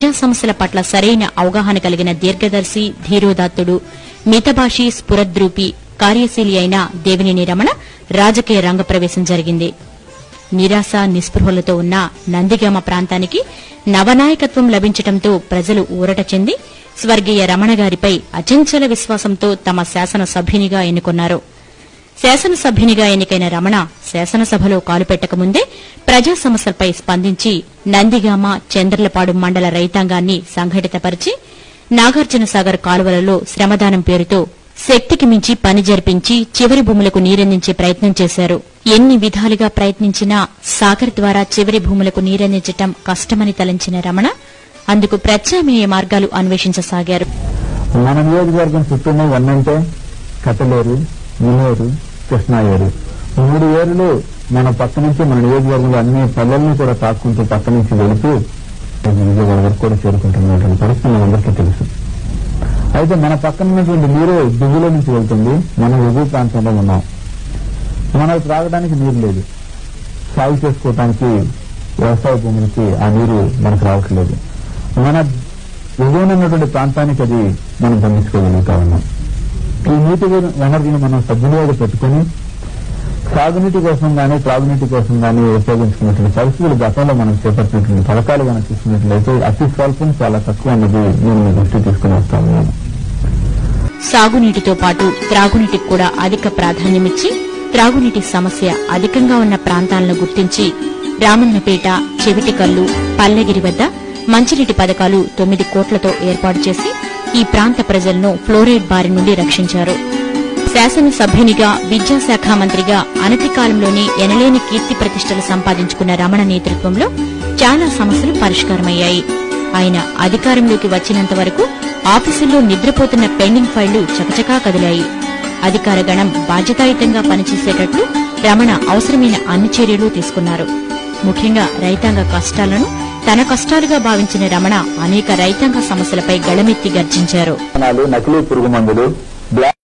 ప్రజా సమస్యల పట్ల సరైన అవగాహన కలిగిన దీర్ఘదర్శి ధీరోదాత్తుడు మితభాషి స్ఫురద్రూపి కార్యశీలి అయిన దేవినేని రమణ రాజకీయ రంగప్రవేశం జరిగింది నిరాశ నిస్పృహలతో ఉన్న నందిగామ ప్రాంతానికి నవనాయకత్వం లభించటంతో ప్రజలు ఊరట చెంది స్వర్గీయ రమణ గారిపై అచంచల విశ్వాసంతో తమ శాసనసభ్యునిగా ఎన్నుకున్నారు శాసనసభ్యునిగా ఎన్నికైన రమణ శాసనసభలో కాలుపెట్టకముందే ప్రజా సమస్యలపై స్పందించి నందిగామ చంద్రలపాడు మండల రైతాంగాన్ని సంఘటితపరిచి నాగార్జునసాగర్ కాలువలలో శ్రమదానం పేరుతో శక్తికి మించి పని జరిపించి చివరి భూములకు నీరందించే ప్రయత్నం చేశారు ఎన్ని విధాలుగా ప్రయత్నించినా సాగర్ ద్వారా చివరి భూములకు నీరందించటం కష్టమని తలంచిన రమణ అందుకు ప్రత్యామ్నాయ మార్గాలు అన్వేషించసాగారు మన నియోజకవర్గం చుట్టూనే వన్నంటే కట్టలేరు మునేరు కృష్ణాయేరు మూడు ఏరులు మన పక్క నుంచి మన నియోజకవర్గంలో అన్ని పల్లెల్ని కూడా తాక్కుంటూ పక్క నుంచి వెళుతూ విజయవాడ వరకు కూడా చేరుకుంటున్నటువంటి పరిస్థితి మనందరికీ తెలుసు అయితే మన పక్కన ఉన్నటువంటి నీరు దిగులో నుంచి వెళ్తుంది మనం ఎగువ ప్రాంతంలో ఉన్నాం మనకు త్రాగడానికి నీరు లేదు సాగు చేసుకోవడానికి వ్యవసాయ భూములకి ఆ నీరు మనకు రావట్లేదు మన ఎగువనున్నటువంటి ప్రాంతానికి అది మనం పండించుకోగలుగుతా ఉన్నాం ఈ నీటి వనరులను మనం సద్వినియోగం పెట్టుకుని సాగునీటి కోసం కానీ త్రాగునీటి కోసం కానీ ఉపయోగించుకున్నటువంటి పరిస్థితులు గతంలో మనం చేపట్టినటువంటి పథకాలు కనుక చూసుకున్నట్లయితే అతి స్వల్పం చాలా తక్కువ అన్నది నేను మీ దృష్టి తీసుకుని వస్తా ఉన్నాను సాగునీటితో పాటు త్రాగునీటికి కూడా అధిక ప్రాధాన్యమిచ్చి త్రాగునీటి సమస్య అధికంగా ఉన్న ప్రాంతాలను గుర్తించి రామన్నపేట చెవిటికల్లు పల్లెగిరి వద్ద మంచినీటి పథకాలు తొమ్మిది కోట్లతో ఏర్పాటు చేసి ఈ ప్రాంత ప్రజలను ఫ్లోరైడ్ బారి నుండి రక్షించారు శాసనసభ్యునిగా విద్యాశాఖ మంత్రిగా అనతి కాలంలోనే ఎనలేని కీర్తి ప్రతిష్టలు సంపాదించుకున్న రమణ నేతృత్వంలో చాలా సమస్యలు పరిష్కారమయ్యాయి ఆయన అధికారంలోకి వచ్చినంత వరకు ఆఫీసుల్లో నిద్రపోతున్న పెండింగ్ ఫైళ్లు చకచకా కదిలాయి అధికార గణం బాధ్యతాయుతంగా పనిచేసేటట్లు రమణ అవసరమైన అన్ని చర్యలు తీసుకున్నారు ముఖ్యంగా రైతాంగ కష్టాలను తన కష్టాలుగా భావించిన రమణ అనేక రైతాంగ సమస్యలపై గళమెత్తి గర్జించారు నకిలీ పురుగు మందులు బ్లాక్